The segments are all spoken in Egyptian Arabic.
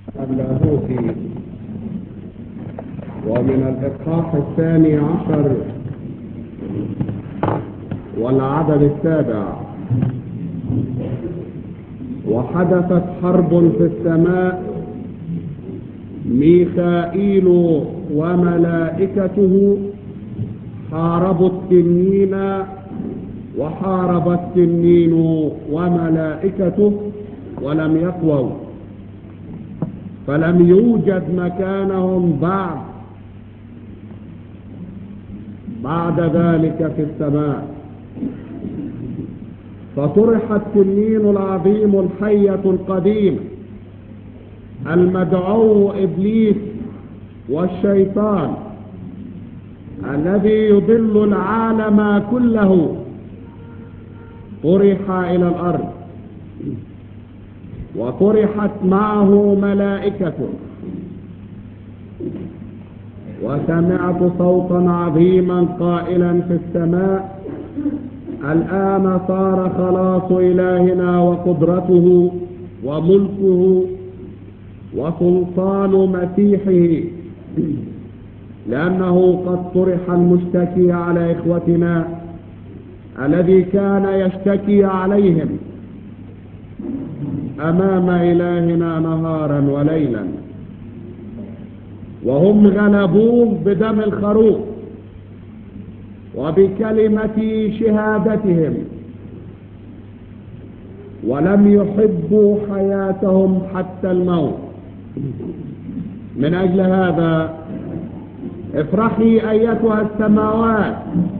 اللاهوتي ومن الإصحاح الثاني عشر والعدد السابع وحدثت حرب في السماء ميخائيل وملائكته حاربوا التنين وحارب التنين وملائكته ولم يقووا فلم يوجد مكانهم بعد بعد ذلك في السماء فطرح التنين العظيم الحية القديم المدعو إبليس والشيطان الذي يضل العالم كله طرح إلى الأرض وطرحت معه ملائكته وسمعت صوتا عظيما قائلا في السماء الآن صار خلاص إلهنا وقدرته وملكه وسلطان مسيحه لأنه قد طرح المشتكي على إخوتنا الذي كان يشتكي عليهم أمام إلهنا نهارا وليلا وهم غلبوه بدم الخروف وبكلمة شهادتهم ولم يحبوا حياتهم حتى الموت من أجل هذا افرحي أيتها السماوات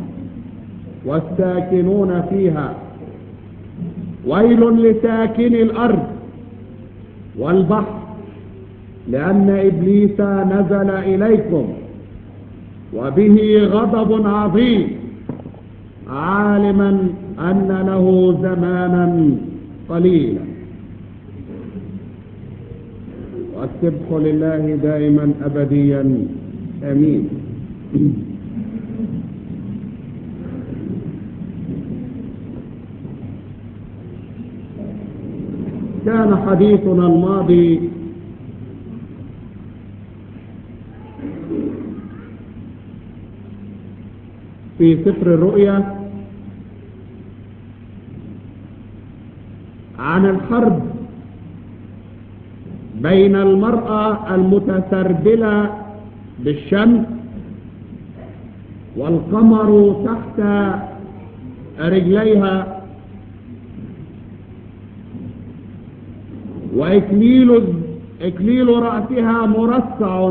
والساكنون فيها ويل لساكن الأرض والبحر لأن إبليس نزل إليكم وبه غضب عظيم عالما أن له زمانا قليلا والسبح لله دائما أبديا أمين كان حديثنا الماضي في سفر الرؤيا عن الحرب بين المرأة المتسربلة بالشمس والقمر تحت رجليها وإكليل إكليل رأسها مرصع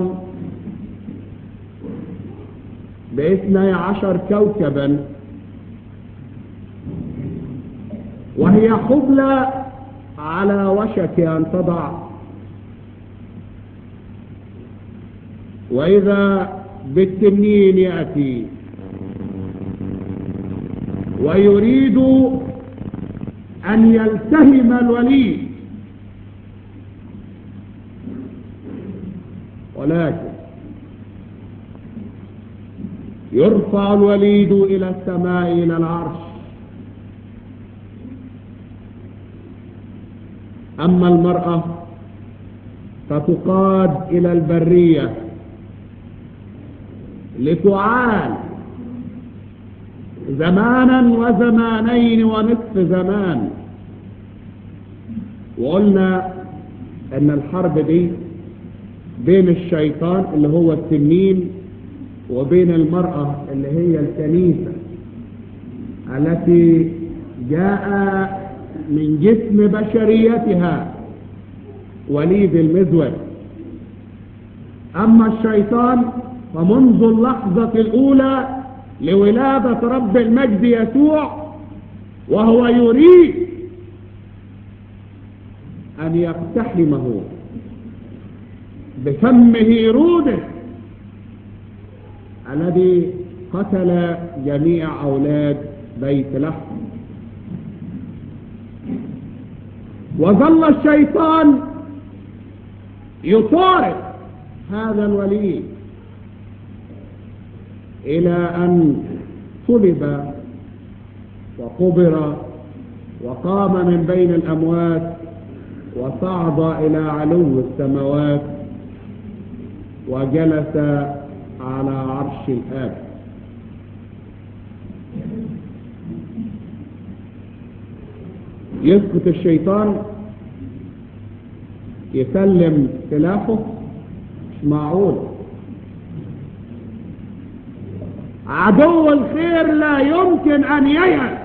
باثني عشر كوكبا وهي حبلى على وشك أن تضع وإذا بالتنين يأتي ويريد أن يلتهم الوليد ولكن يرفع الوليد إلى السماء إلى العرش أما المرأة فتقاد إلى البرية لتعال زمانا وزمانين ونصف زمان وقلنا ان الحرب دي بين الشيطان اللي هو التنين وبين المرأة اللي هي الكنيسة التي جاء من جسم بشريتها وليد المزود أما الشيطان فمنذ اللحظة الأولى لولادة رب المجد يسوع وهو يريد أن يقتحمه بفم هيرودس الذي قتل جميع أولاد بيت لحم وظل الشيطان يطارد هذا الوليد إلى أن صلب وقبر وقام من بين الأموات وصعد إلى علو السماوات وجلس على عرش الآب يسكت الشيطان يسلم سلاحه مش معقول عدو الخير لا يمكن أن ييأس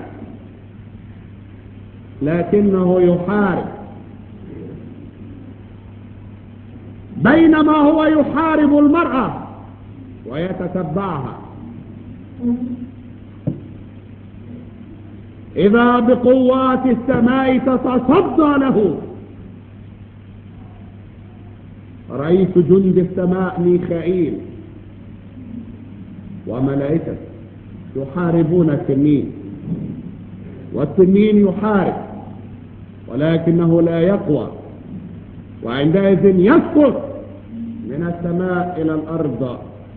لكنه يحارب بينما هو يحارب المرأة ويتتبعها إذا بقوات السماء تتصدى له رئيس جند السماء ميخائيل وملائكته يحاربون التنين والتنين يحارب ولكنه لا يقوى وعندئذ يسقط من السماء إلى الأرض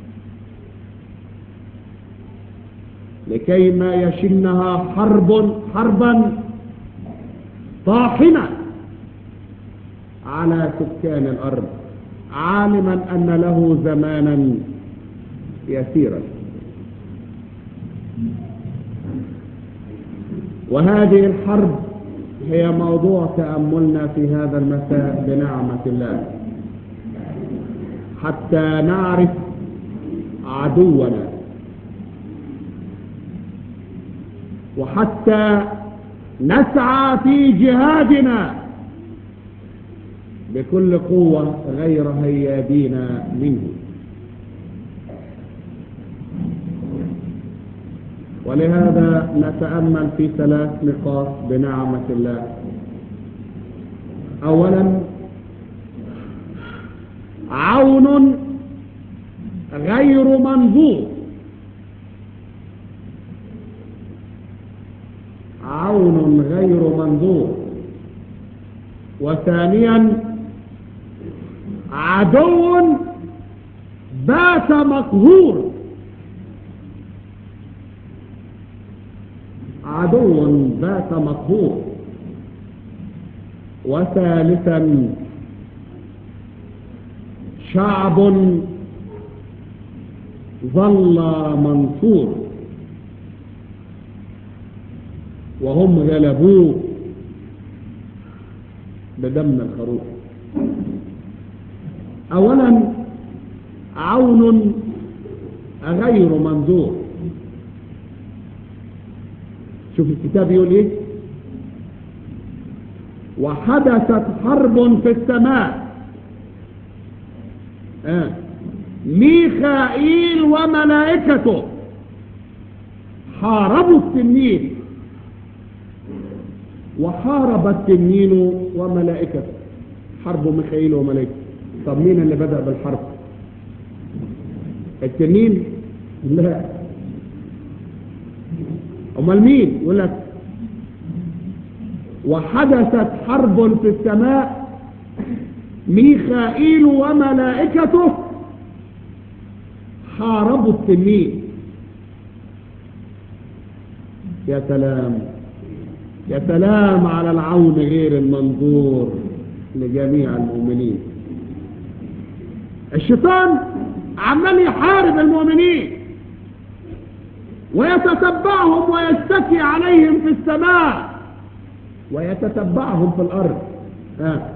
لكي ما يشنها حرب حربا طاحنة على سكان الأرض عالما أن له زمانا يسيرا وهذه الحرب هي موضوع تأملنا في هذا المساء بنعمة الله حتى نعرف عدونا وحتى نسعى في جهادنا بكل قوة غير هيادين منه ولهذا نتأمل في ثلاث نقاط بنعمة الله أولا عون غير منظور عون غير منظور وثانيا عدو بات مقهور عدو بات مقهور وثالثا شعب ظل منصور وهم غلبوه بدم الخروف اولا عون غير منظور شوف الكتاب يقول ايه وحدثت حرب في السماء آه. ميخائيل وملائكته حاربوا التنين وحارب التنين وملائكته حرب ميخائيل وملائكته طب مين اللي بدأ بالحرب التنين لا امال مين يقول لك وحدثت حرب في السماء ميخائيل وملائكته حاربوا التنين يا سلام يا سلام على العون غير المنظور لجميع المؤمنين الشيطان عمال يحارب المؤمنين ويتتبعهم ويشتكي عليهم في السماء ويتتبعهم في الأرض آه.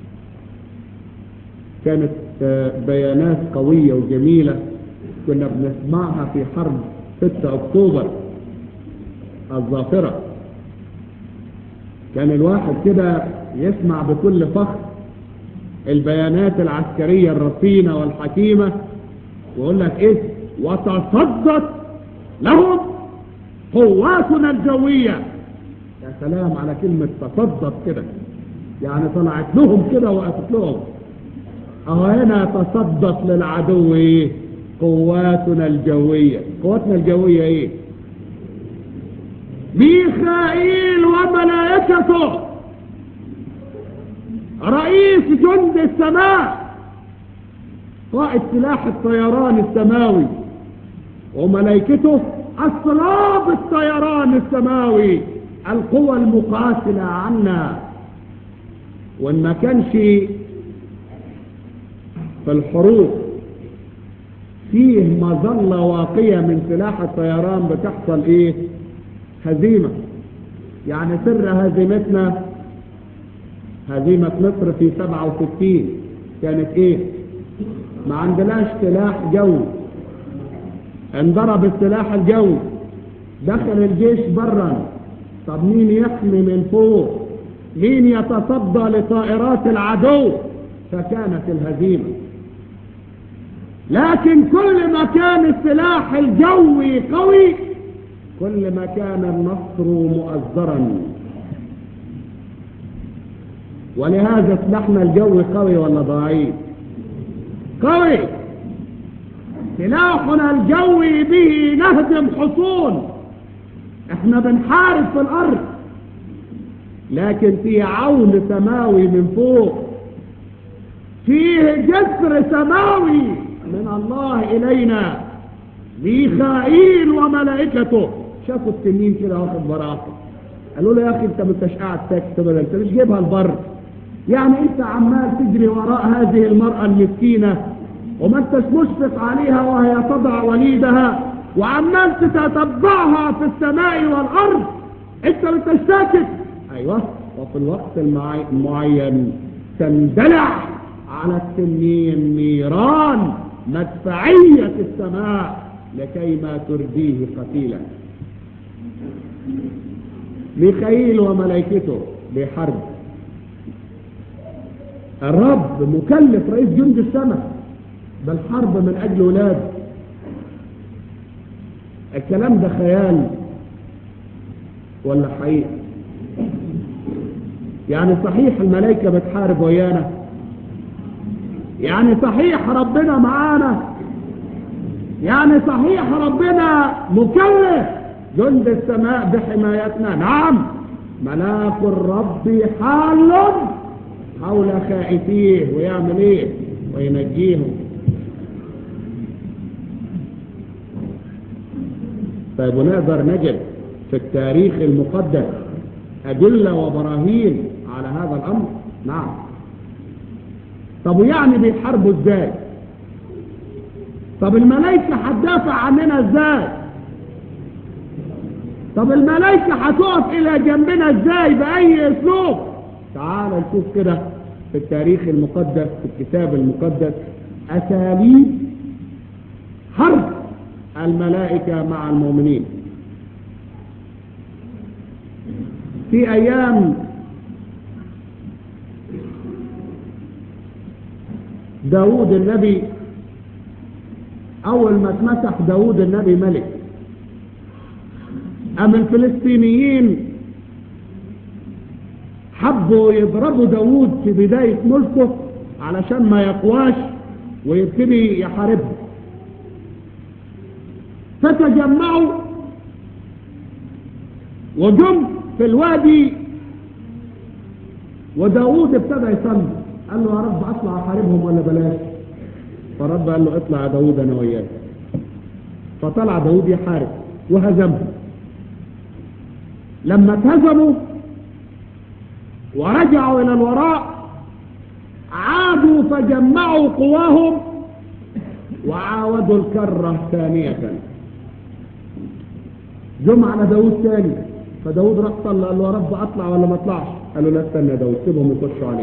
كانت بيانات قوية وجميلة كنا بنسمعها في حرب 6 أكتوبر الظافرة كان الواحد كده يسمع بكل فخر البيانات العسكرية الرصينة والحكيمة ويقول لك ايه وتصدت لهم قواتنا الجوية يا سلام على كلمة تصدت كده يعني طلعت لهم كده وقفت لهم اهو هنا تصدت للعدو ايه قواتنا الجوية قواتنا الجوية ايه ميخائيل وملائكته رئيس جند السماء قائد سلاح الطيران السماوي وملائكته أسراب الطيران السماوي القوى المقاتلة عنا وان ما كانش في الحروب فيه مظلة واقية من سلاح الطيران بتحصل ايه هزيمة يعني سر هزيمتنا هزيمة مصر في 67 كانت ايه ما عندناش سلاح جوي انضرب السلاح الجوي دخل الجيش برا طب مين يحمي من فوق مين يتصدى لطائرات العدو فكانت الهزيمة لكن كل ما كان السلاح الجوي قوي كل ما كان النصر مؤزرا ولهذا سلاحنا الجوي قوي ولا ضعيف قوي سلاحنا الجوي به نهدم حصون احنا بنحارب في الارض لكن في عون سماوي من فوق فيه جسر سماوي من الله الينا ميخائيل وملائكته شافوا التنين كده واخد براءه قالوا له يا اخي انت ما انتش قاعد ساكت ابدا انت مش جايبها البر يعني انت عمال تجري وراء هذه المرأة المسكينة وما انتش مشفق عليها وهي تضع وليدها وعمال تتتبعها في السماء والارض انت ما انتش ساكت ايوه وفي الوقت المعي- المعين تندلع على التنين نيران مدفعية السماء لكي ما ترديه قتيلا ميخائيل وملائكته بحرب الرب مكلف رئيس جند السماء بالحرب من اجل ولاده الكلام ده خيال ولا حقيقة يعني صحيح الملائكة بتحارب ويانا يعني صحيح ربنا معانا يعني صحيح ربنا مكلف جند السماء بحمايتنا نعم ملاك الرب حال حول خائفيه ويعمل ايه وينجيهم طيب ونقدر نجد في التاريخ المقدس أدلة وبراهين على هذا الأمر نعم طب ويعني بيحاربوا ازاي طب الملائكة هتدافع عننا ازاي طب الملائكة هتقف إلى جنبنا ازاي بأي أسلوب تعال نشوف كده في التاريخ المقدس في الكتاب المقدس أساليب حرب الملائكة مع المؤمنين في أيام داود النبي أول ما اتمسح داود النبي ملك أم الفلسطينيين حبوا يضربوا داود في بداية ملكه علشان ما يقواش ويبتدي يحاربهم فتجمعوا وجم في الوادي وداود ابتدى يصلي قال له يا رب اطلع احاربهم ولا بلاش فرب قال له اطلع يا داود انا وياك فطلع داود يحارب وهزمهم لما اتهزموا ورجعوا الى الوراء عادوا فجمعوا قواهم وعاودوا الكرة ثانية جم على داود ثاني فداود راح صلى قال له يا رب اطلع ولا ما اطلعش قال له لا استنى يا داود سيبهم يخشوا عليك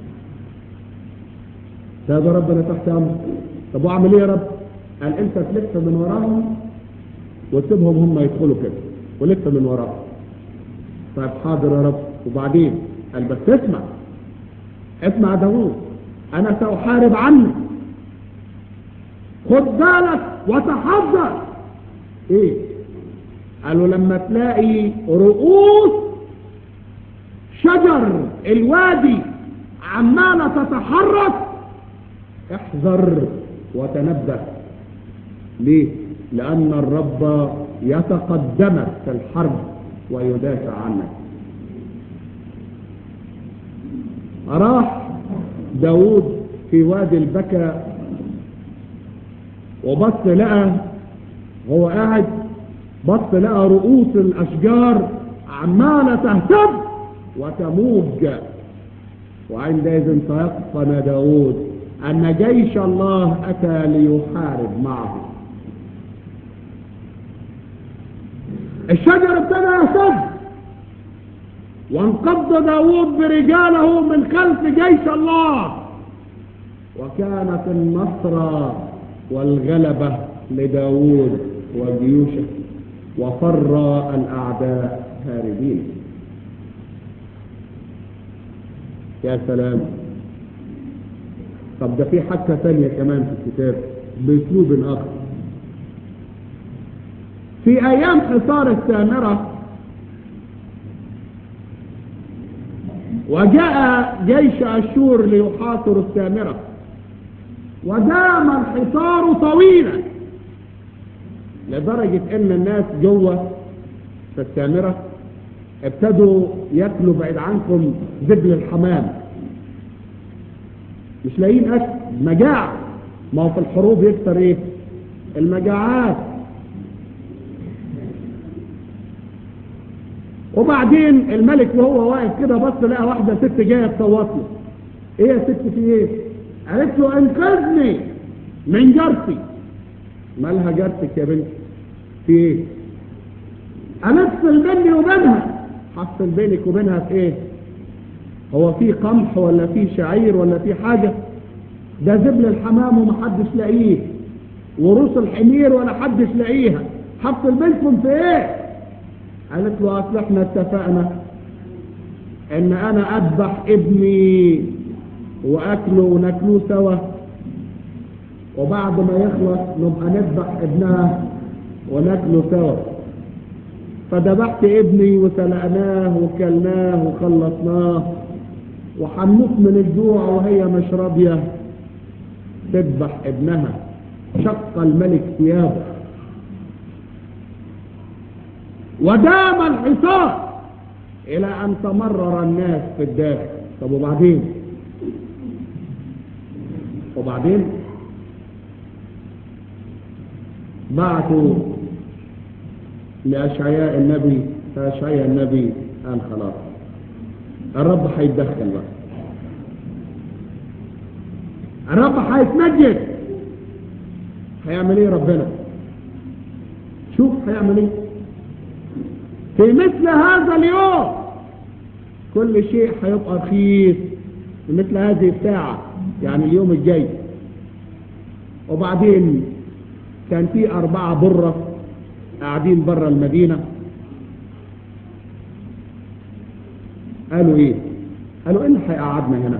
ده ده ربنا تحت امر طب واعمل ايه يا رب قال انت تلف من وراهم وتسيبهم هم يدخلوا كده ولف من وراهم طيب حاضر يا رب وبعدين قال بس اسمع اسمع يا داود انا ساحارب عنك خد بالك وتحذر ايه قالوا لما تلاقي رؤوس شجر الوادي عمالة تتحرك احذر وتنبه ليه لان الرب يتقدمك في الحرب ويدافع عنك راح داود في وادي البكا وبص لقى هو قاعد بص لقى رؤوس الاشجار عماله تهتم وتموج وعندئذ تيقن داود أن جيش الله أتى ليحارب معه الشجر ابتدى يهتز وانقض داود برجاله من خلف جيش الله وكانت النصر والغلبة لداود وجيوشه وفر الأعداء هاربين يا سلام طب ده في حادثة ثانية كمان في الكتاب بأسلوب آخر في أيام حصار السامرة وجاء جيش أشور ليحاصر السامرة ودام الحصار طويلا لدرجة ان الناس جوه في السامرة ابتدوا ياكلوا بعيد عنكم زبل الحمام مش لاقيين اكل مجاعة ما هو في الحروب يكتر ايه المجاعات وبعدين الملك وهو واقف كده بص لقى واحدة ست جاية تصوت له ايه يا ست في ايه قالت له انقذني من جارتي مالها جارتك يا بنتي في ايه هنفصل بيني وبينها هفصل بينك وبينها في ايه هو في قمح ولا في شعير ولا في حاجة ده زبل الحمام ومحدش لاقيه وروس الحمير ولا حدش لاقيها هفصل بينكم في ايه قالت له اصل احنا اتفقنا ان انا اذبح ابني واكله وناكلوه سوا وبعد ما يخلص نبقى نذبح ابنها وناكله سوا فذبحت ابني وسلقناه وكلناه وخلصناه وحنوك من الجوع وهي مش راضيه تذبح ابنها شق الملك ثيابه ودام الحصار الى ان تمرر الناس في الداخل طب وبعدين وبعدين بعثوا لأشعياء النبي فأشعياء النبي قال خلاص الرب هيتدخل بقى الرب هيتمجد هيعمل ايه ربنا شوف هيعمل ايه في مثل هذا اليوم كل شيء هيبقى رخيص في مثل هذه الساعة يعني اليوم الجاي وبعدين كان في أربعة برة قاعدين برا المدينة قالوا ايه قالوا ايه اللي هيقعدنا هنا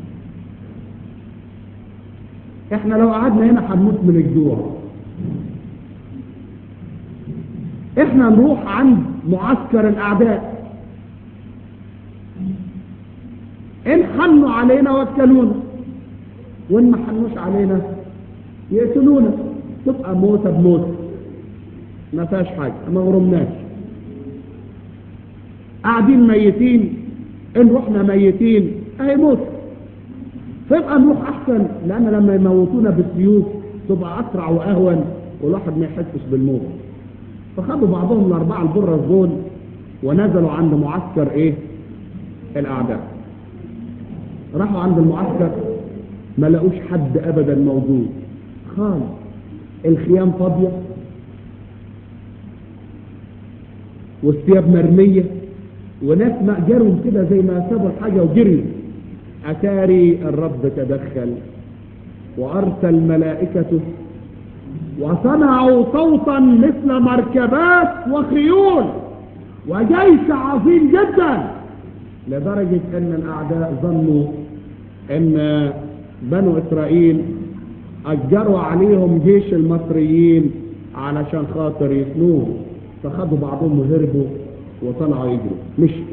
احنا لو قعدنا هنا هنموت من الجوع احنا نروح عند معسكر الاعداء ان حنوا علينا وكلونا وان ما حنوش علينا يقتلونا تبقى موتة بموت ما فيهاش حاجة ما غرمناش قاعدين ميتين ان رحنا ميتين اهي موت فيبقى نروح احسن لان لما يموتونا بالسيوف تبقى اسرع واهون والواحد ما يحسش بالموت فخدوا بعضهم الاربعه البرة دول ونزلوا عند معسكر ايه الاعداء راحوا عند المعسكر ما لقوش حد ابدا موجود خالص الخيام فاضيه والثياب مرميه وناس مأجرهم كده زي ما سابوا الحاجه وجريوا أتاري الرب تدخل وأرسل ملائكته وصنعوا صوتا مثل مركبات وخيول وجيش عظيم جدا لدرجة أن الأعداء ظنوا أن بنو إسرائيل أجروا عليهم جيش المصريين علشان خاطر يسنوه فخدوا بعضهم وهربوا وطلعوا يجروا مشوا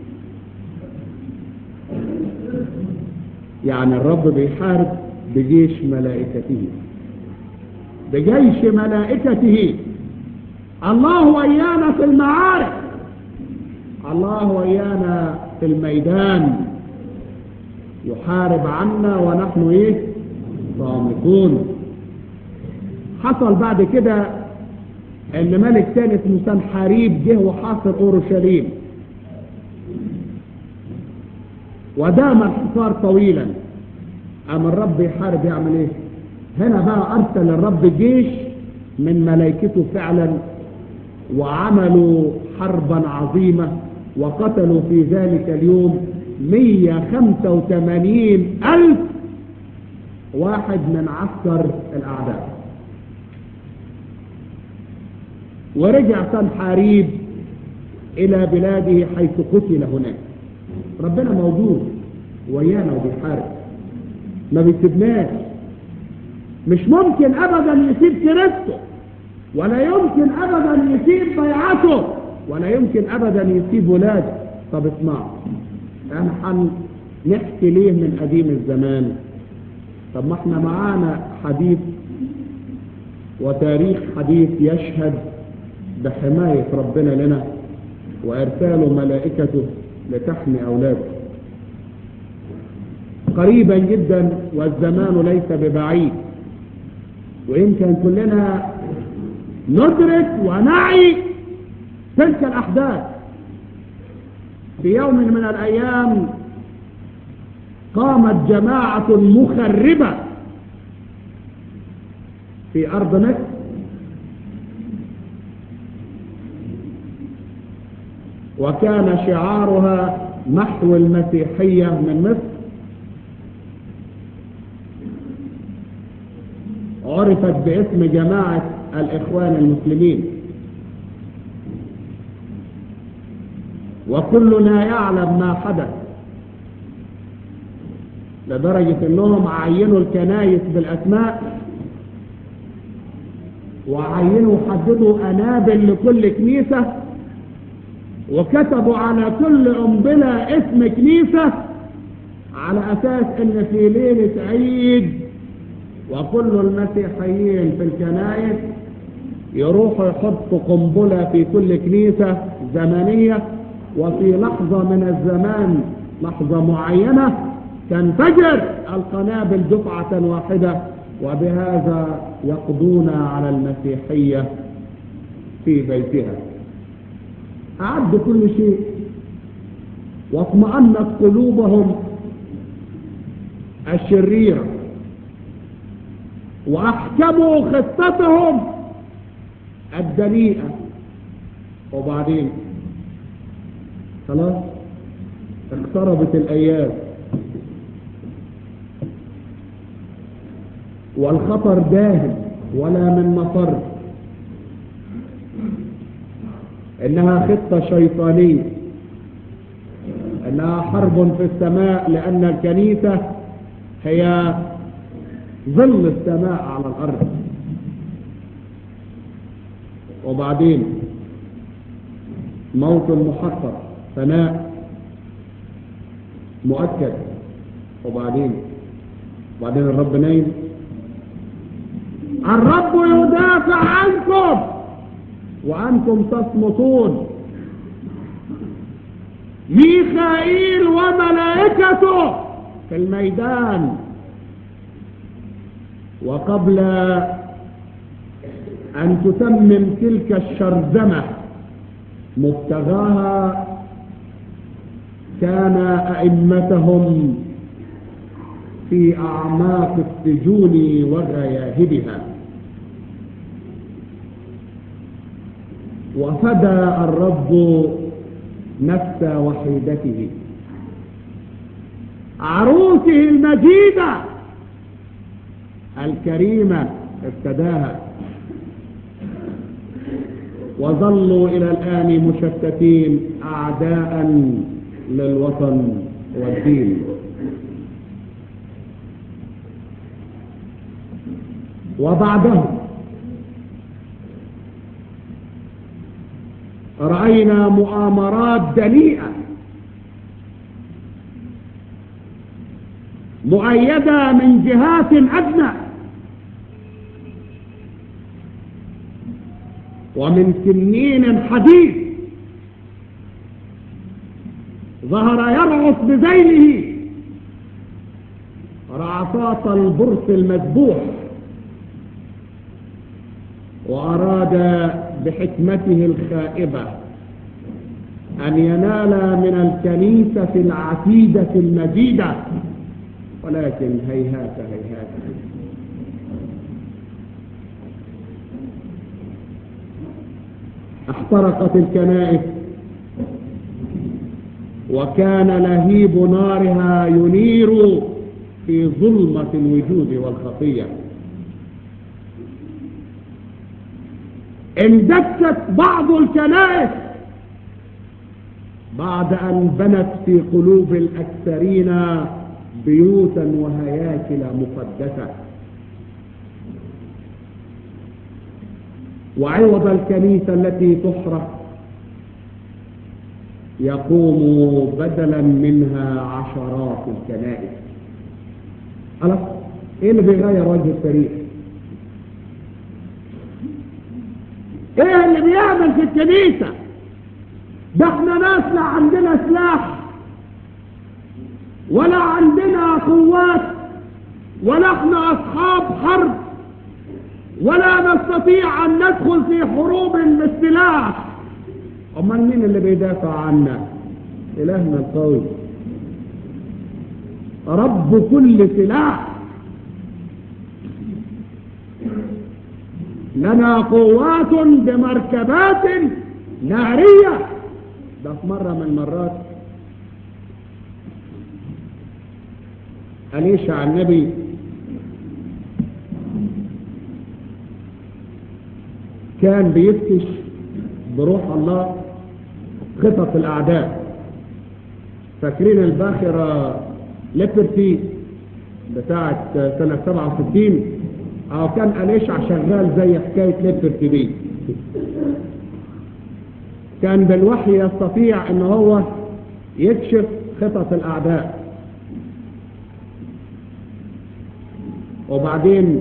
يعني الرب بيحارب بجيش ملائكته بجيش ملائكته الله ويانا في المعارك الله ويانا في الميدان يحارب عنا ونحن ايه صامتون حصل بعد كده ان ملك تاني اسمه سنحاريب جه وحاصر اورشليم ودام الحصار طويلا قام الرب يحارب يعمل ايه هنا بقى ارسل الرب جيش من ملائكته فعلا وعملوا حربا عظيمة وقتلوا في ذلك اليوم 185 ألف واحد من عسكر الأعداء ورجع سنحاريب إلى بلاده حيث قتل هناك ربنا موجود ويانا وبيحارب ما بيسيبناش مش ممكن أبدا يسيب كريسته ولا يمكن أبدا يسيب بيعته ولا يمكن أبدا يسيب ولاده طب اسمعوا احنا نحكي ليه من قديم الزمان طب ما احنا معانا حديث وتاريخ حديث يشهد بحماية ربنا لنا وإرسال ملائكته لتحمي أولاده قريبا جدا والزمان ليس ببعيد ويمكن كلنا ندرك ونعي تلك الأحداث في يوم من الأيام قامت جماعة مخربة في أرض مصر وكان شعارها محو المسيحية من مصر عرفت باسم جماعة الإخوان المسلمين وكلنا يعلم ما حدث لدرجة انهم عينوا الكنايس بالاسماء وعينوا حددوا انابل لكل كنيسة وكتبوا على كل قنبلة اسم كنيسة على اساس ان في ليلة عيد وكل المسيحيين في الكنائس يروحوا يحطوا قنبلة في كل كنيسة زمنية وفي لحظة من الزمان لحظة معينة تنفجر القنابل دفعة واحدة وبهذا يقضون على المسيحية في بيتها أعدوا كل شيء واطمأنت قلوبهم الشريرة وأحكموا خطتهم الدنيئة وبعدين خلاص اقتربت الأيام والخطر داهم ولا من مفر انها خطة شيطانية انها حرب في السماء لان الكنيسة هي ظل السماء على الارض وبعدين موت محقق فناء مؤكد وبعدين وبعدين الرب نايم الرب يدافع عنكم وأنتم تصمتون ميخائيل وملائكته في الميدان وقبل أن تتمم تلك الشرذمة مبتغاها كان أئمتهم في أعماق السجون وغياهبها وفدى الرب نفس وحيدته عروسه المجيدة الكريمة افتداها وظلوا إلى الآن مشتتين أعداء للوطن والدين وبعدهم رأينا مؤامرات دنيئة مؤيدة من جهات أدنى ومن سنين حديد ظهر يرعص بذيله رعصات البرص المذبوح وأراد بحكمته الخائبة أن ينال من الكنيسة العتيدة المجيدة ولكن هيهات هيهات احترقت الكنائس وكان لهيب نارها ينير في ظلمة الوجود والخطية اندست بعض الكنائس بعد أن بنت في قلوب الأكثرين بيوتا وهياكل مقدسة وعوض الكنيسة التي تحرق يقوم بدلا منها عشرات الكنائس خلاص ايه اللي بيغير وجه التاريخ ايه اللي بيعمل في الكنيسة ده احنا ناس لا عندنا سلاح ولا عندنا قوات ولا احنا اصحاب حرب ولا نستطيع ان ندخل في حروب بالسلاح امال مين اللي بيدافع عنا الهنا القوي رب كل سلاح لنا قوات بمركبات نارية ده في مرة من المرات أليشع النبي كان بيفتش بروح الله خطط الأعداء فاكرين الباخرة ليبرتي بتاعة سنة 67 أو كان أليشع شغال زي حكاية ليبرتي دي كان بالوحي يستطيع ان هو يكشف خطط الأعداء وبعدين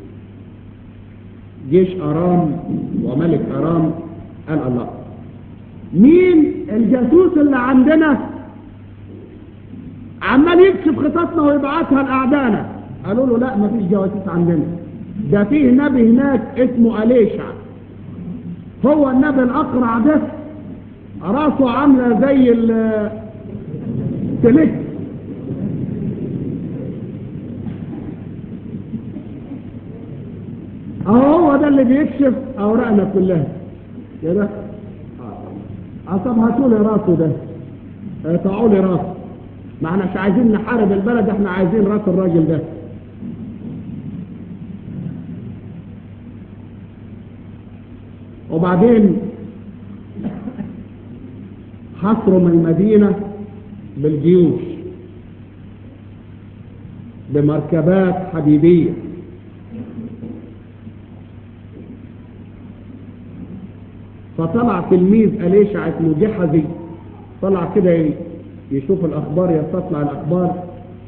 جيش أرام وملك أرام قال الله مين الجاسوس اللي عندنا عمال يكشف خططنا ويبعتها لأعدائنا قالوا له لا مفيش جواسيس عندنا ده فيه نبي هناك اسمه أليشع هو النبي الأقرع ده راسه عاملة زي السلك اهو هو ده اللي بيكشف اوراقنا كلها كده اه طب هاتوا لي راسه ده اقطعوا لي راسه ما احناش عايزين نحارب البلد احنا عايزين راس الراجل ده وبعدين حصروا من المدينة بالجيوش بمركبات حديدية فطلع تلميذ أليشع اسمه جحزي طلع كده يشوف الأخبار يستطلع الأخبار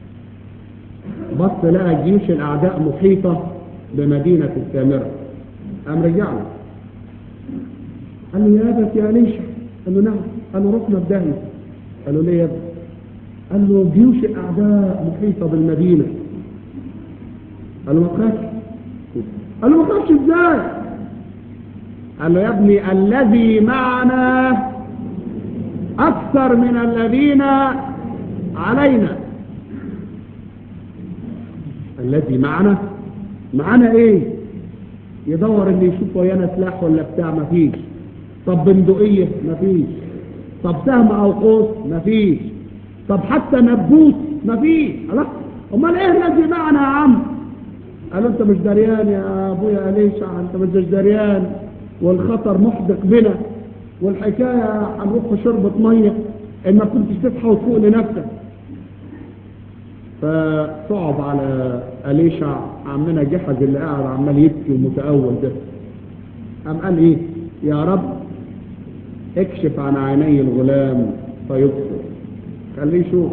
بص لقى جيوش الأعداء محيطة بمدينة السامرة قام رجع له قال له يا أبت يا أليشع قال له نعم قال له رحنا في داهية قال له ليه يا ابني قال له جيوش الأعداء محيطة بالمدينة قال له ما تخافش قال له ما تخافش ازاي قال له يا ابني الذي معنا أكثر من الذين علينا الذي معنا معنا ايه يدور اللي يشوف ويانا سلاح ولا بتاع مفيش طب بندقية مفيش طب سهم او قوس مفيش طب حتى نبوت مفيش خلاص امال ايه الذي معنا يا عم قالوا انت مش دريان يا ابويا ليش انت مش دريان والخطر محدق بنا والحكاية هنروح في شربة مية ان ما كنتش تصحى وتفوق لنفسك فصعب على أليشع عمنا جحز اللي قاعد عمال يبكي ومتأول ده قام قال ايه يا رب اكشف عن عيني الغلام فيبصر خليه يشوف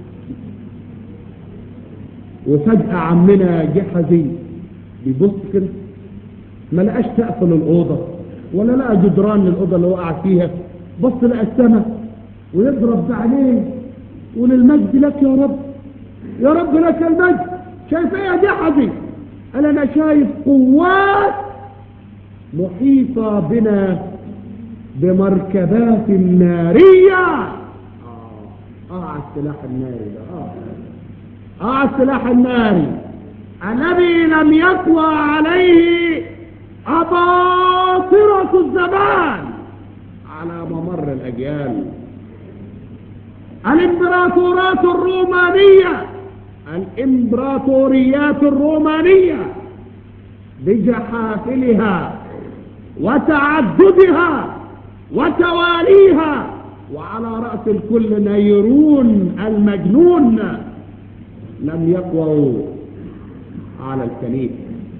وفجأة عمنا جحزي بيبص كده ما لقاش سقف للأوضة ولا لقى جدران للأوضة اللي وقع فيها بص لقى السماء ويضرب بعينيه وللمجد لك يا رب يا رب لك المجد شايف ايه يا جحزي قال انا شايف قوات محيطة بنا بمركبات نارية اه اه على السلاح الناري ده اه اه على السلاح الناري الذي لم يقوى عليه أباطرة الزمان على ممر الأجيال الامبراطورات الرومانية الامبراطوريات الرومانية بجحافلها وتعددها وتواليها وعلى رأس الكل نيرون المجنون لم يقووا على الكنيسة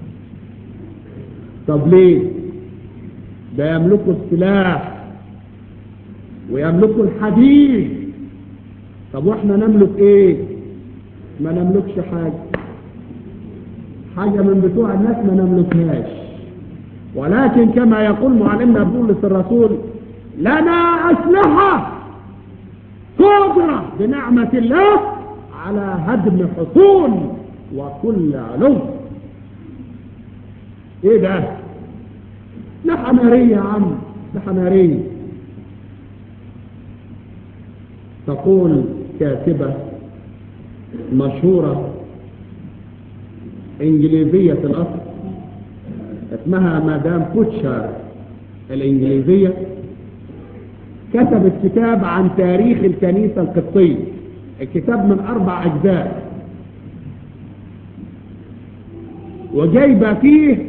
طب ليه ده يملكوا السلاح ويملكوا الحديد طب واحنا نملك ايه ما نملكش حاجة حاجة من بتوع الناس ما نملكهاش ولكن كما يقول معلمنا بولس الرسول لنا أسلحة قادرة بنعمة الله على هدم حصون وكل علو ايه ده اسلحة نارية يا عم اسلحة نارية تقول كاتبة مشهورة انجليزية الاصل اسمها مدام بوتشر الانجليزية كتبت كتاب عن تاريخ الكنيسة القبطية الكتاب من اربع اجزاء وجايبه فيه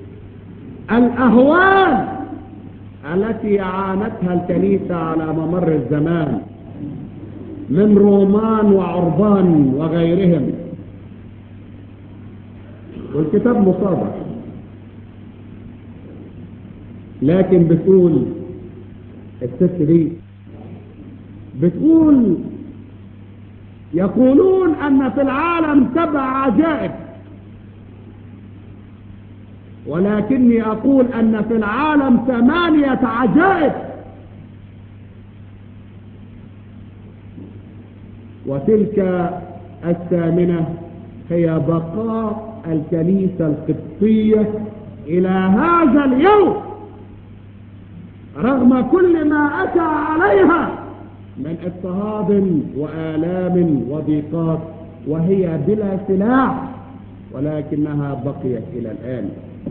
الاهوال التي عانتها الكنيسة على ممر الزمان من رومان وعربان وغيرهم والكتاب مصادر لكن بتقول الست دي بتقول يقولون ان في العالم سبع عجائب ولكني اقول ان في العالم ثمانية عجائب وتلك الثامنة هي بقاء الكنيسة القبطية إلى هذا اليوم رغم كل ما أتى عليها من اضطهاد وآلام وضيقات وهي بلا سلاح ولكنها بقيت إلى الآن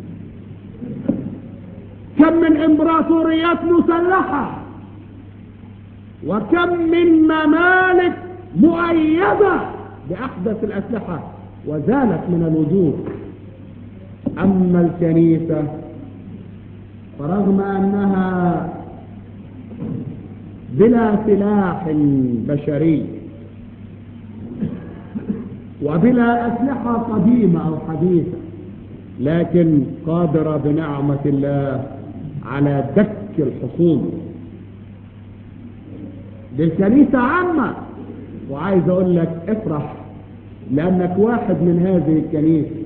كم من امبراطوريات مسلحة وكم من ممالك مؤيدة بأحدث الأسلحة وزالت من الوجود أما الكنيسة فرغم أنها بلا سلاح بشري وبلا أسلحة قديمة أو حديثة لكن قادرة بنعمة الله على دك الحصون دي الكنيسة عامة وعايز اقول لك افرح لانك واحد من هذه الكنيسة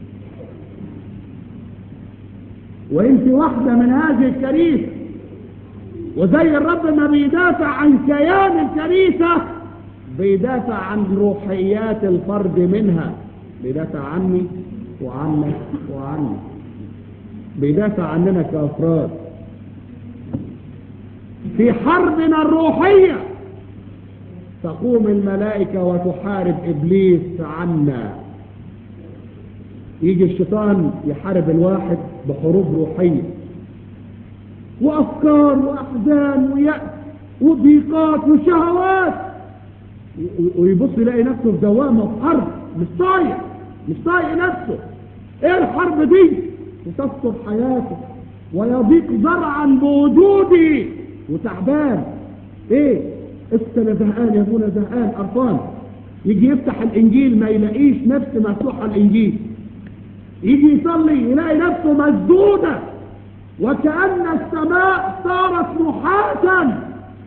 وانت واحدة من هذه الكنيسة وزي الرب ما بيدافع عن كيان الكنيسة بيدافع عن روحيات الفرد منها بيدافع عني وعنك وعني بيدافع عننا كأفراد في حربنا الروحية تقوم الملائكة وتحارب إبليس عنا يجي الشيطان يحارب الواحد بحروب روحية وأفكار وأحزان ويأس وضيقات وشهوات ويبص يلاقي نفسه في دوامة وحرب مش طايق مش طايق نفسه ايه الحرب دي وتسقط حياته ويضيق زرعا بوجودي وتعبان ايه اسكت انا زهقان يا ابونا زهقان قرفان يجي يفتح الانجيل ما يلاقيش نفس مفتوحه الانجيل يجي يصلي يلاقي نفسه مسدوده وكأن السماء صارت نحاسا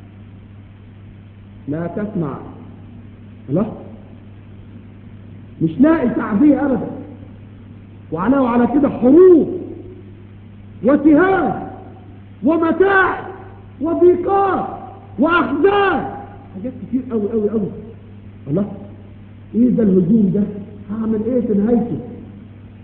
لا تسمع لا مش لاقي تعزيه ابدا وعلى وعلى كده حروب وسهام ومتاع وضيقات واحزان حاجات كتير قوي قوي قوي الله ايه ده الهجوم ده هعمل ايه في نهايته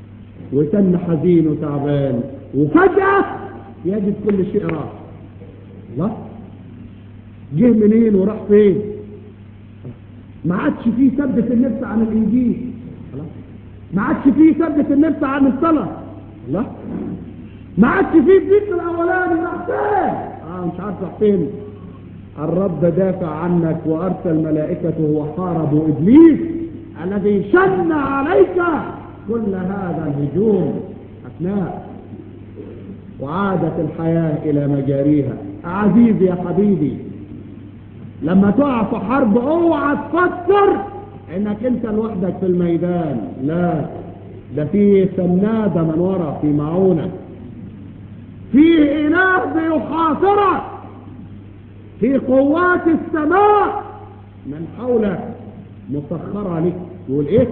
وتن حزين وتعبان وفجأة يجد كل شيء راح الله جه منين وراح فين ما عادش فيه ثبت النفس عن الانجيل الله ما عادش فيه ثبت النفس عن الصلاه الله ما عادش فيه الذكر الاولاني راح فين اه مش عارف راح فين الرب دافع عنك وارسل ملائكته وحاربوا ابليس الذي شن عليك كل هذا الهجوم اثناء وعادت الحياه الى مجاريها عزيزي يا حبيبي لما تقع في حرب اوعى تفكر انك انت لوحدك في الميدان لا ده في سناده من ورا في معونه في اله بيحاصرك في قوات السماء من حولك مسخرة لك يقول ايه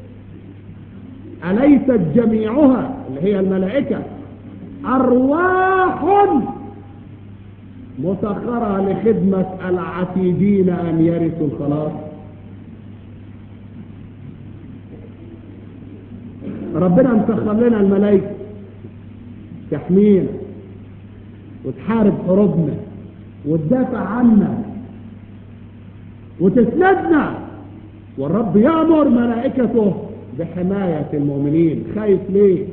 أليست جميعها اللي هي الملائكة أرواح مسخرة لخدمة العتيدين أن يرثوا الخلاص ربنا مسخر لنا الملائكة تحمينا وتحارب حروبنا وتدافع عنا وتسندنا والرب يأمر ملائكته بحماية المؤمنين خايف ليه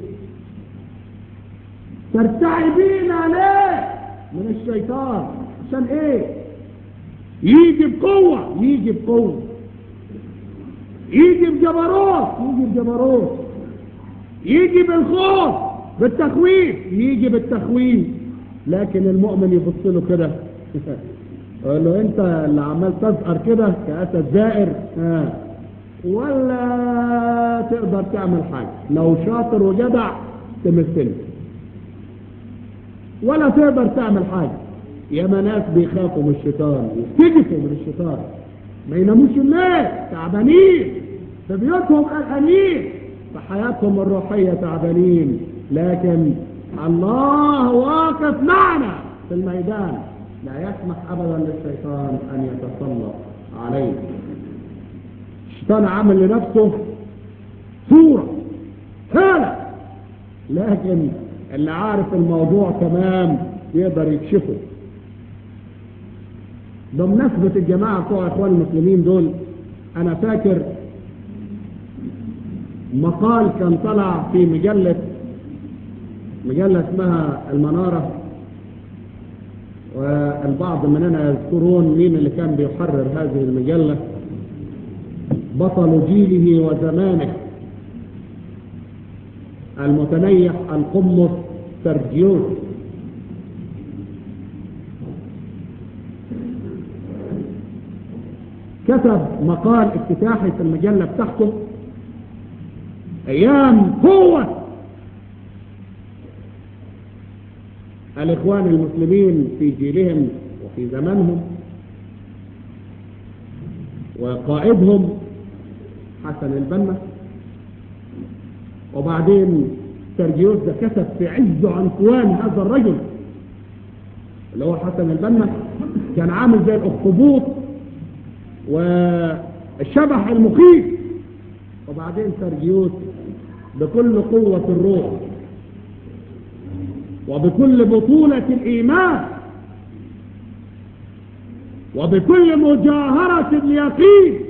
ترتعبين ليه من الشيطان عشان ايه يجي بقوة يجي بقوة يجي بجبروت يجي بجبروت يجي بالخوف بالتخويف يجي بالتخويف لكن المؤمن يبص له كده يقول له انت اللي عمال تزقر كده كاسد زائر ها ولا تقدر تعمل حاجه لو شاطر وجدع تمثله ولا تقدر تعمل حاجه ياما ناس بيخافوا من الشيطان يستجفوا من الشيطان ما يناموش الليل تعبانين في بيوتهم قلقانين في حياتهم الروحيه تعبانين لكن الله واقف معنا في الميدان لا يسمح ابدا للشيطان ان يتسلط عليه الشيطان عمل لنفسه صورة حالة لكن اللي عارف الموضوع تمام يقدر يكشفه بمناسبة الجماعة بتوع اخوان المسلمين دول انا فاكر مقال كان طلع في مجلة مجلة اسمها المنارة والبعض مننا يذكرون مين اللي كان بيحرر هذه المجلة بطل جيله وزمانه المتنيح القمص سرجيوس كتب مقال افتتاحي في المجلة بتاعته ايام قوة الاخوان المسلمين في جيلهم وفي زمانهم وقائدهم حسن البنا وبعدين سرجيوس ده كتب في عز عنفوان هذا الرجل اللي هو حسن البنا كان عامل زي الاخطبوط والشبح المخيف وبعدين سرجيوس بكل قوة الروح وبكل بطولة الإيمان وبكل مجاهرة اليقين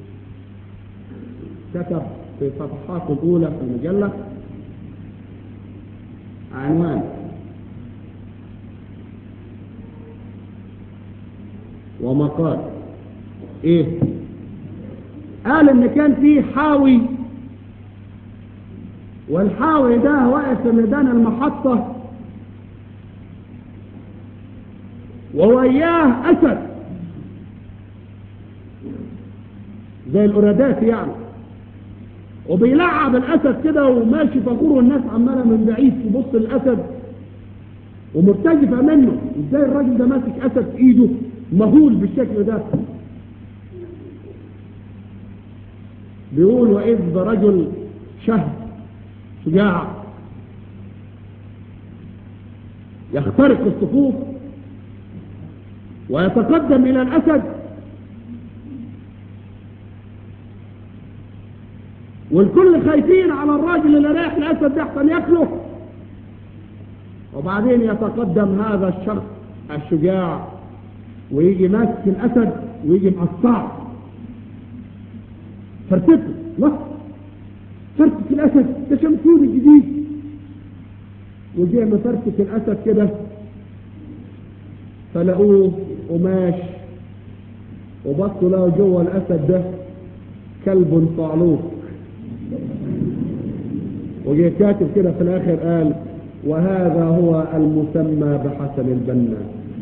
كتب في صفحات الأولى في المجلة عنوان ومقال ايه قال ان كان في حاوي والحاوي ده واقف في ميدان المحطة ووياه أسد زي الأرادات يعني وبيلعب الأسد كده وماشي فخور والناس عمالة من بعيد تبص الأسد ومرتجفة منه ازاي الراجل ده ماسك أسد في إيده مهول بالشكل ده بيقول وإذ رجل شهد شجاع يخترق الصفوف ويتقدم إلى الأسد والكل خايفين على الراجل اللي رايح الأسد ده احسن ياكله وبعدين يتقدم هذا الشخص الشجاع ويجي ماسك الاسد ويجي مقطعه فرتكه لا فرتك الاسد ده شمسون الجديد وجه مفرتك الاسد كده فلقوه قماش وبصوا لقوا جوه الاسد ده كلب صعلوك وجه كاتب كده في الاخر قال وهذا هو المسمى بحسن البنا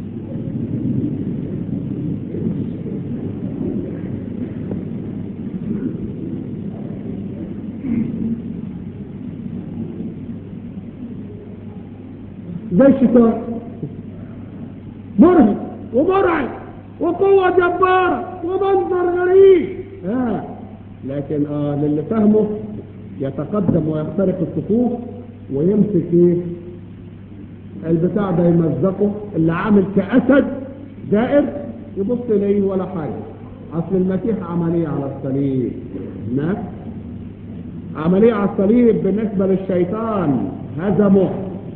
زي الشيطان مرهق ومرعب وقوة جبارة ومنظر غريب آه. لكن آه للي فهمه يتقدم ويخترق الصفوف ويمسك ايه البتاع ده يمزقه اللي عامل كأسد دائر يبص اليه ولا حاجة اصل المسيح عملية على الصليب نعم عملية على الصليب بالنسبة للشيطان هزمه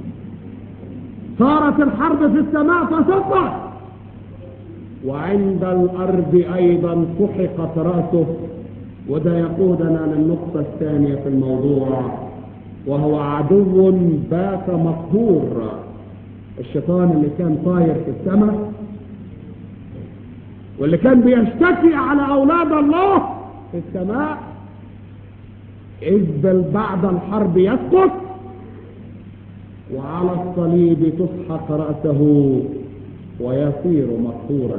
صارت الحرب في السماء فسقط وعند الأرض أيضا سحقت رأسه وده يقودنا للنقطة الثانية في الموضوع وهو عدو بات مقهور الشيطان اللي كان طاير في السماء واللي كان بيشتكي على أولاد الله في السماء إذ بعد الحرب يسقط وعلى الصليب تسحق رأسه ويصير مقهورا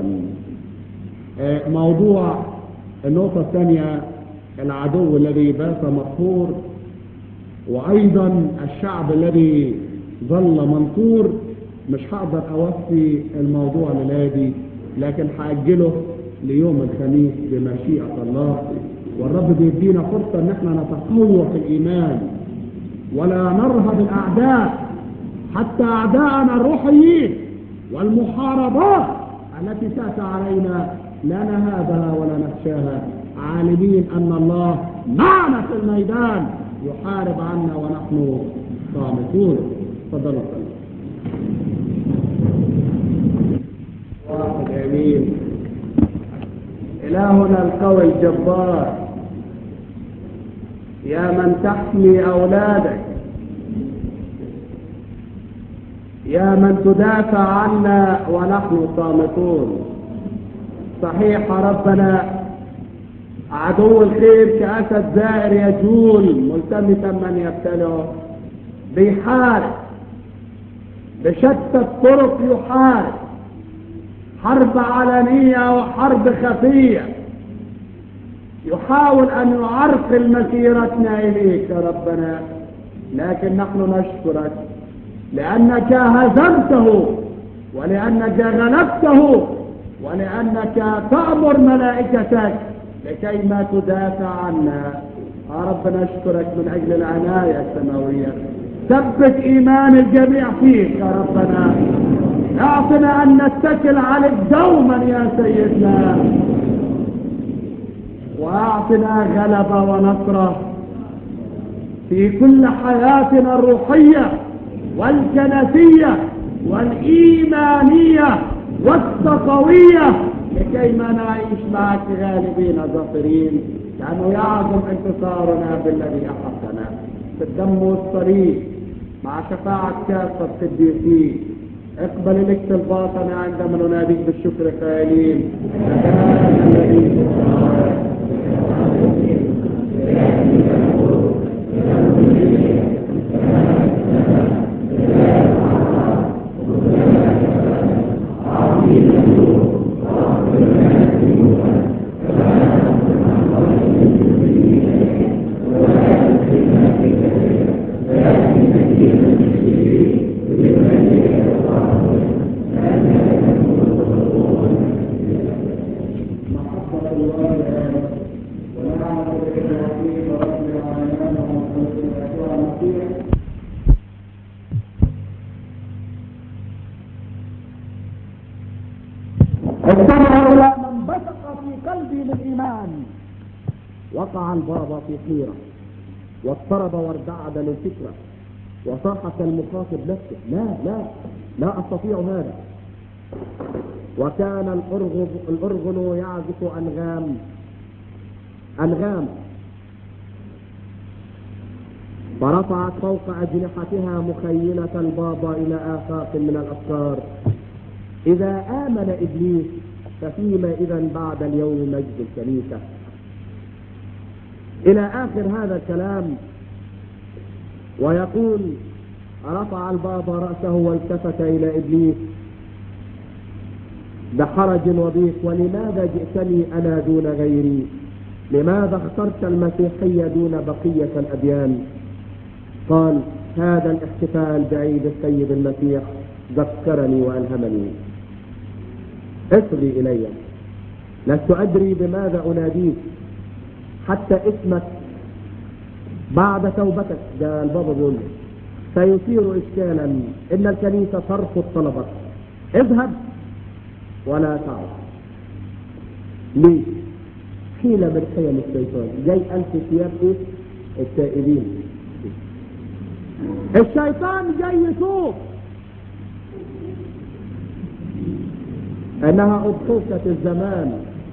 موضوع النقطة الثانية العدو الذي بات مقهور وأيضا الشعب الذي ظل منصور مش هقدر أوفي الموضوع لنادي لكن هأجله ليوم الخميس بمشيئة الله والرب بيدينا فرصة ان احنا نتقوى في الإيمان ولا نرهب الأعداء حتى أعداءنا الروحيين والمحاربات التي تأتي علينا لا نهابها ولا نخشاها عالمين أن الله معنا في الميدان يحارب عنا ونحن صامتون تفضلوا واحد امين الهنا القوي الجبار يا من تحمي اولادك يا من تدافع عنا ونحن صامتون صحيح ربنا عدو الخير كأسد زائر يجول ملتمسا من يبتلعه بيحارب بشتى الطرق يحارب حرب علنية وحرب خفية يحاول أن يعرقل مسيرتنا إليك يا ربنا لكن نحن نشكرك لأنك هزمته ولأنك غلبته ولأنك تأمر ملائكتك لكي ما تدافع عنا يا رب نشكرك من أجل العناية السماوية ثبت إيمان الجميع فيك يا ربنا اعطنا أن نتكل عليك دوما يا سيدنا واعطنا غلبة ونصرة في كل حياتنا الروحية والكنسية والإيمانية والتقوية لكي ما نعيش معك غالبين ظافرين لأنه يعظم انتصارنا بالذي أحبنا في الدم والصليب مع شفاعة كافة القديسين اقبل الاكتلباطنا عندما نناديك بالشكر قائلين أبانا الذي في السماوات استمعوا إلى من بثق في قلبي بالإيمان وقع البابا في حيرة واضطرب وارتعد للفكرة وصاح كالمخاطب نفسه لا لا لا أستطيع هذا وكان الأرغب الأرغن يعزف أنغام أنغام فرفعت فوق أجنحتها مخيلة البابا إلى آفاق من الأفكار إذا آمن إبليس ففيما إذا بعد اليوم مجد الكنيسة إلى آخر هذا الكلام ويقول رفع البابا رأسه والتفت إلى إبليس بحرج وضيق ولماذا جئتني أنا دون غيري لماذا اخترت المسيحية دون بقية الأديان قال هذا الاحتفال بعيد السيد المسيح ذكرني وألهمني اصغي إلي لست أدري بماذا أناديك حتى اسمك بعد توبتك ده البابا بيقول سيثير إشكالا إن الكنيسة ترفض طلبك اذهب ولا تعد ليه؟ حيلة من حيل الشيطان جاي ألف ثياب إيه؟ التائبين الشيطان جاي يشوف انها اضحوكة الزمان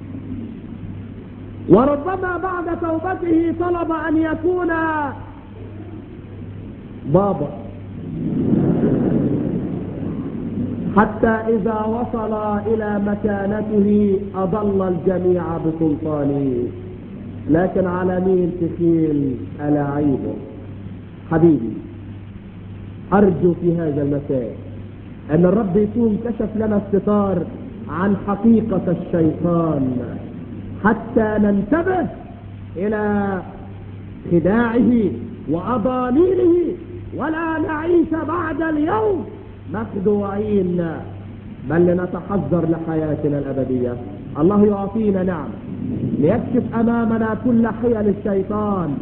وربما بعد توبته طلب ان يكون بابا حتى اذا وصل الى مكانته اضل الجميع بسلطانه لكن على مين تخيل الاعيبه حبيبي ارجو في هذا المساء ان الرب يكون كشف لنا الستار عن حقيقة الشيطان حتى ننتبه الى خداعه واضاليله ولا نعيش بعد اليوم مخدوعين بل لنتحذر لحياتنا الابدية الله يعطينا نعم ليكشف امامنا كل حيل الشيطان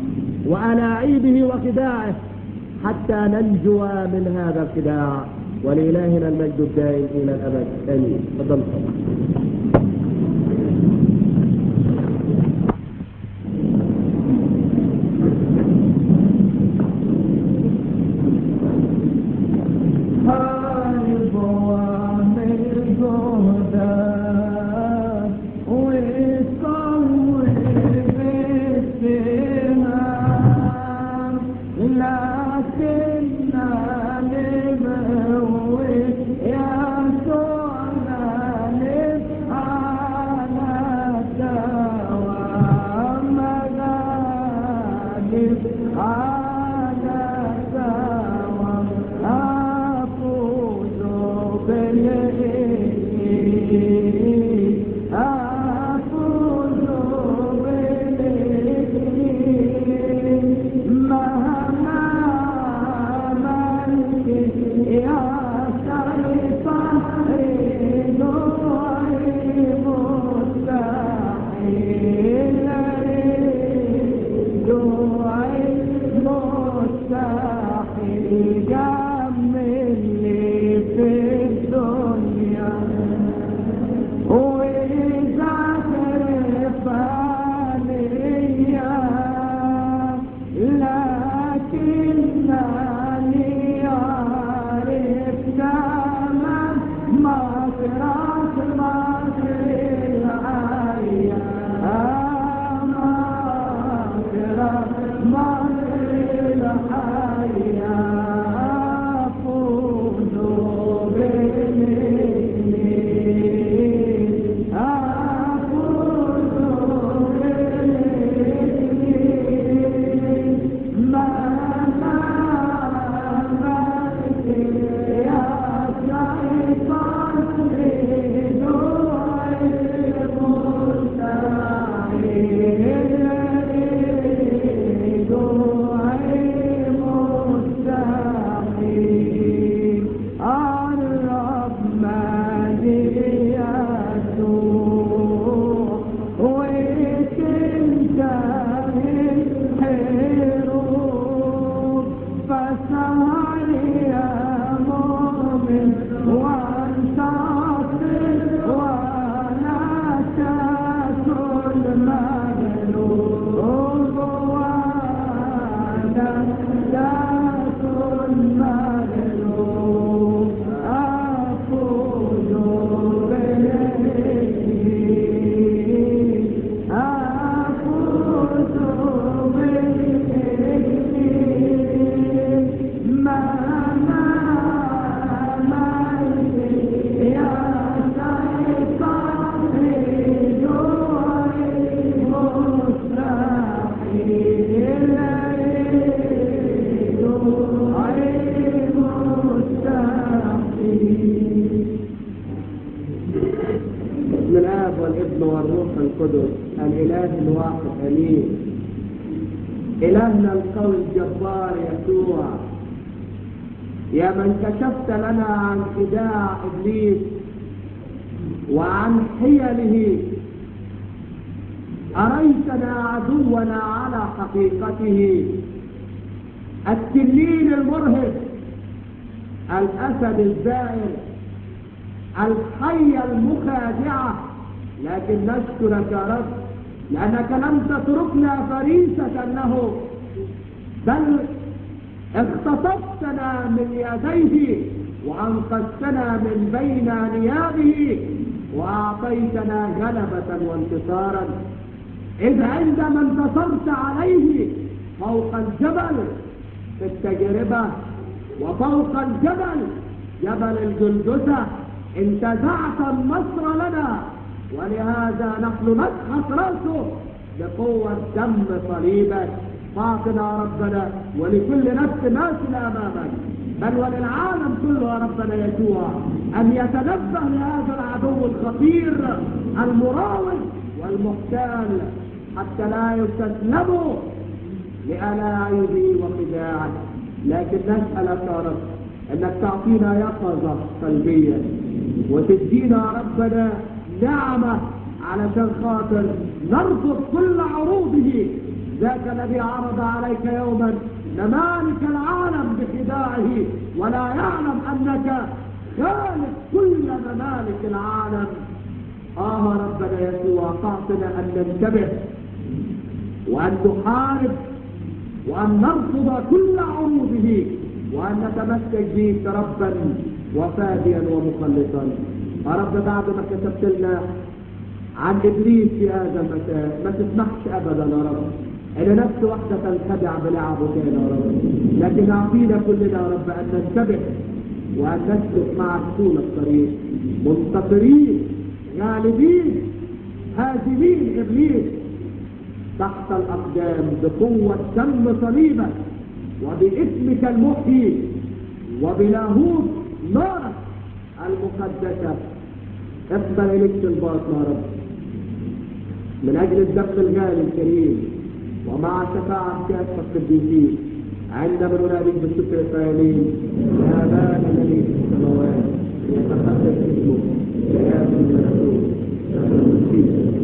والاعيبه وخداعه حتى ننجو من هذا الخداع ولإلهنا المجد الدائم إلى الأبد آمين تفضل Oh القدس الإله الواحد أمين إلهنا القوي الجبار يسوع يا من كشفت لنا عن خداع إبليس وعن حيله أريتنا عدونا على حقيقته التنين المرهب الأسد الزائر الحية المخادعة لكن نشكرك يا رب لأنك لم تتركنا فريسة له بل اختطفتنا من يديه وأنقذتنا من بين نيابه وأعطيتنا غلبة وانتصارا إذ عندما انتصرت عليه فوق الجبل في التجربة وفوق الجبل جبل الجلجثة انتزعت النصر لنا ولهذا نحن نسحق راسه بقوة دم صليبك فاعطنا ربنا ولكل نفس ناسل امامك بل وللعالم كله يا ربنا يسوع ان يتنبه لهذا العدو الخطير المراوغ والمحتال حتى لا يستسلموا لألاعبه وخداعه لكن نسألك يا رب انك تعطينا يقظة قلبية وتدينا يا ربنا نعمة علشان خاطر نرفض كل عروضه ذاك الذي عرض عليك يوما ممالك العالم بخداعه ولا يعلم انك خالق كل ممالك العالم اه ربنا يسوع تعطنا ان ننتبه وان نحارب وان نرفض كل عروضه وان نتمسك بك ربا وفاديا ومخلصا يا رب بعد ما كتبت لنا عن ابليس في هذا المساء ما تسمحش ابدا يا رب ان نفس واحده تنخدع بلعبه تاني يا رب لكن اعطينا كلنا يا رب ان ننتبه وان نسلك مع طول الطريق منتصرين غالبين هازمين ابليس تحت الاقدام بقوه دم صليبك وباسمك المحيي وبلاهوت نارك المقدسه اقبل اليك الباط يا رب من اجل الدم الغالي الكريم ومع شفاعة كافة القديسين عندما نناديك بالشكر القائلين يا ابانا الذي في السماوات يتقدس اسمك ياتي الملكوت تكن فيك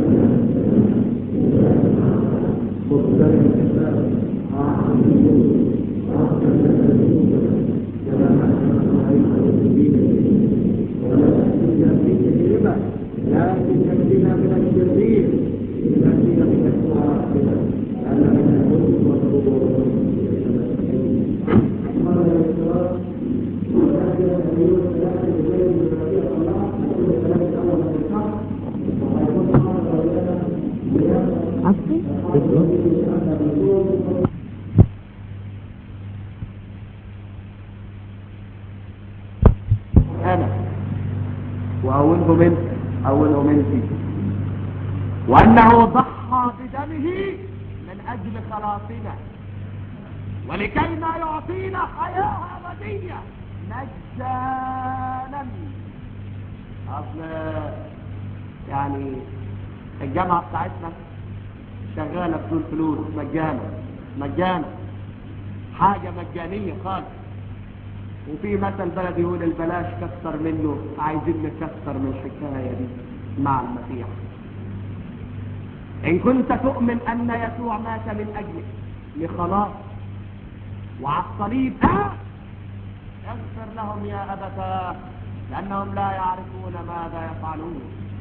مختلف الكتاب اعظم اغفر لنا ذنوبنا كما نحن عليك المسلمين ولا تأتينا في تجربة لكن نجنا من الشرير نجنا من السوء لأن من الملك والقوة أنا وأولهم أنت أولهم أنت وأنه ضحى بدمه من أجل خلاصنا ولكي ما يعطينا حياة أبدية مجانا أصل يعني الجامعة بتاعتنا شغالة بدون فلوس مجانا مجانا حاجة مجانية خالص وفي مثل بلد يقول البلاش كتر منه عايزين نكتر من الحكاية دي مع المسيح إن كنت تؤمن أن يسوع مات من أجلك لخلاص وعلى الصليب آه اغفر لهم يا أبتاه لأنهم لا يعرفون ماذا يفعلون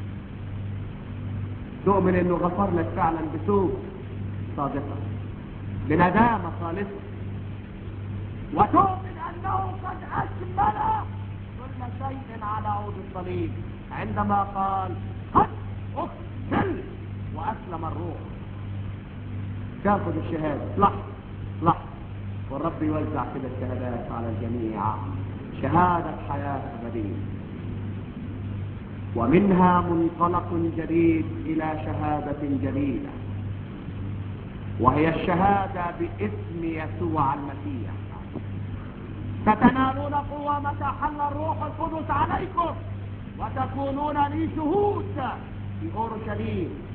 تؤمن أنه غفر لك فعلا بتوب صادقة بندامة خالصة وتؤمن أنه قد أكمل كل شيء على عود الصليب عندما قال قد أكمل وأسلم الروح تاخذ الشهادة لحظة لحظة والرب يوزع كده الشهادات على الجميع شهادة حياة أبدية ومنها منطلق جديد إلى شهادة جديدة وهي الشهادة باسم يسوع المسيح ستنالون قوة متى حل الروح القدس عليكم وتكونون لي شهود في أورشليم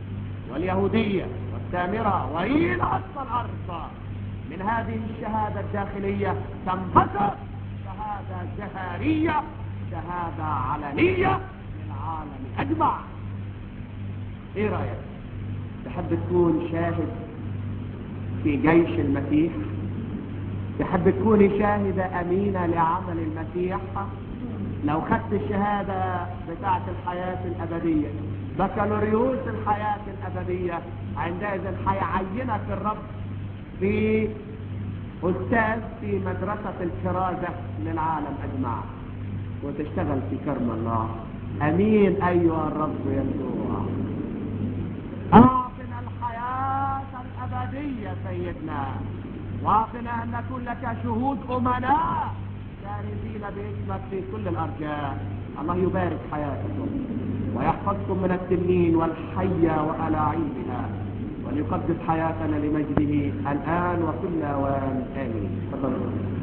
واليهودية والسامرة وإلى أقصى الأرض من هذه الشهادة الداخلية تنبثق شهادة جهارية شهادة علنية للعالم أجمع إيه رأيك؟ تحب تكون شاهد في جيش المسيح؟ تحب تكوني شاهدة أمينة لعمل المسيح؟ لو خدت الشهادة بتاعت الحياة الأبدية بكالوريوس الحياة الأبدية عندئذ هيعينك الرب في أستاذ في مدرسة الكرازة للعالم أجمع وتشتغل في كرم الله أمين أيها الرب يسوع أعطنا الحياة الأبدية سيدنا واعطنا أن نكون لك شهود أمناء كارزين باسمك في كل الأرجاء الله يبارك حياتكم ويحفظكم من التنين والحية وألاعيبها وليقدس حياتنا لمجده الآن وكل أوان آمين تفضلوا